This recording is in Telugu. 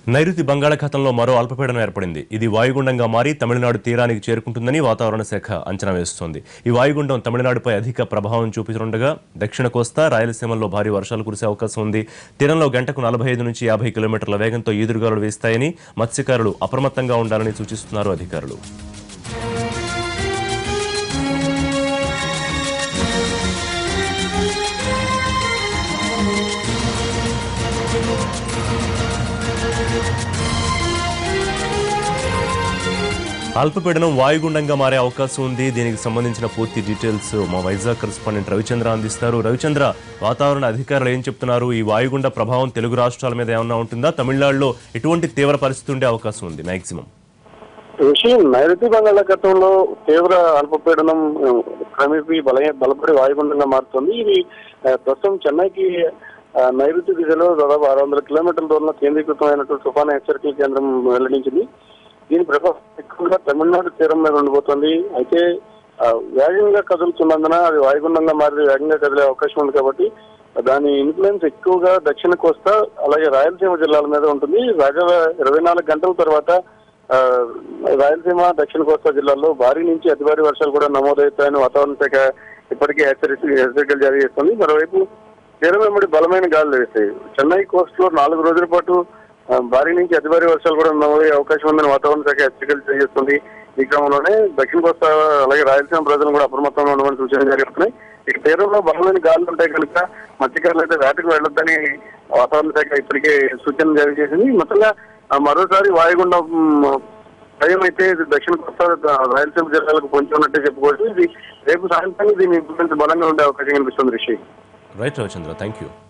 నైరుతి బంగాళాఖాతంలో మరో అల్పపీడనం ఏర్పడింది ఇది వాయుగుండంగా మారి తమిళనాడు తీరానికి చేరుకుంటుందని వాతావరణ శాఖ అంచనా వేస్తోంది ఈ వాయుగుండం తమిళనాడుపై అధిక ప్రభావం చూపుతుండగా దక్షిణ కోస్తా రాయలసీమల్లో భారీ వర్షాలు కురిసే అవకాశం ఉంది తీరంలో గంటకు నలభై ఐదు నుంచి యాభై కిలోమీటర్ల వేగంతో ఈదురుగాలులు వీస్తాయని మత్స్యకారులు అప్రమత్తంగా ఉండాలని సూచిస్తున్నారు అధికారులు అల్పపీడనం వాయుగుండంగా మారే అవకాశం ఉంది దీనికి సంబంధించిన పూర్తి డీటెయిల్స్ మా వైజాగ్ కరెస్పాండెంట్ రవిచంద్ర అందిస్తారు రవిచంద్ర వాతావరణ అధికారులు ఏం చెప్తున్నారు ఈ వాయుగుండ ప్రభావం తెలుగు రాష్ట్రాల మీద ఏమన్నా ఉంటుందా తమిళనాడులో ఎటువంటి తీవ్ర పరిస్థితి ఉండే అవకాశం ఉంది మాక్సిమం విషయం నైరుతి బంగాళాఖాతంలో తీవ్ర అల్పపీడనం ఆ, క్రమేపీ బల బలపడి వాయుగుండంగా మారుతుంది ఇది ఆ, ప్రస్తుతం చెన్నైకి ఆ, నైరుతి దిశలో దాదాపు ఆరు వందల కిలోమీటర్ల దూరంలో కేంద్రీకృతమైనటువంటి తుఫాను హెచ్చరికల కేంద్రం వెల్లడించింది దీని ప్రభావం ఎక్కువగా తమిళనాడు తీరం మీద ఉండిపోతుంది అయితే ఆ, వేగంగా కదులుతున్నందున అది వాయుగుండంగా మారి వేగంగా కదిలే అవకాశం ఉంది కాబట్టి దాని ఇన్ఫ్లుయెన్స్ ఎక్కువగా దక్షిణ కోస్తా అలాగే రాయలసీమ జిల్లాల మీద ఉంటుంది రాగల ఇరవై నాలుగు గంటల తర్వాత ఆ, రాయలసీమ దక్షిణ కోస్తా జిల్లాల్లో భారీ నుంచి అతి భారీ వర్షాలు కూడా నమోదవుతాయని వాతావరణ శాఖ ఇప్పటికే హెచ్చరిక హెచ్చరికలు జారీ చేస్తుంది మరోవైపు తీరం వెంబడి బలమైన గాలులు వేస్తాయి చెన్నై కోస్ట్ లో నాలుగు రోజుల పాటు ఆ, భారీ నుంచి అతి భారీ వర్షాలు కూడా నమోదయ్యే అవకాశం ఉందని వాతావరణ శాఖ హెచ్చరికలు తెలియజేస్తుంది ఈ క్రమంలోనే దక్షిణ కోస్తా అలాగే రాయలసీమ ప్రజలు కూడా అప్రమత్తంగా ఉండమని సూచనలు జరుగుతున్నాయి ఇక తీరంలో బలమైన గాలులు ఉంటాయి కనుక మత్స్యకారులు అయితే వేటకు వెళ్ళొద్దని వాతావరణ శాఖ ఇప్పటికే సూచనలు జారీ చేసింది మొత్తంగా ఆ, మరోసారి వాయుగుండం మ్, భయం అయితే ఇది దక్షిణ కోస్తా ఆ, రాయలసీమ జిల్లాలకు పొంచి ఉన్నట్టే చెప్పుకోవచ్చు ఇది రేపు సాయంత్రం దీని ఇంప్లిమెంట్ బలంగా ఉండే అవకాశం కనిపిస్తుంది Rishi right Ravichandra thank you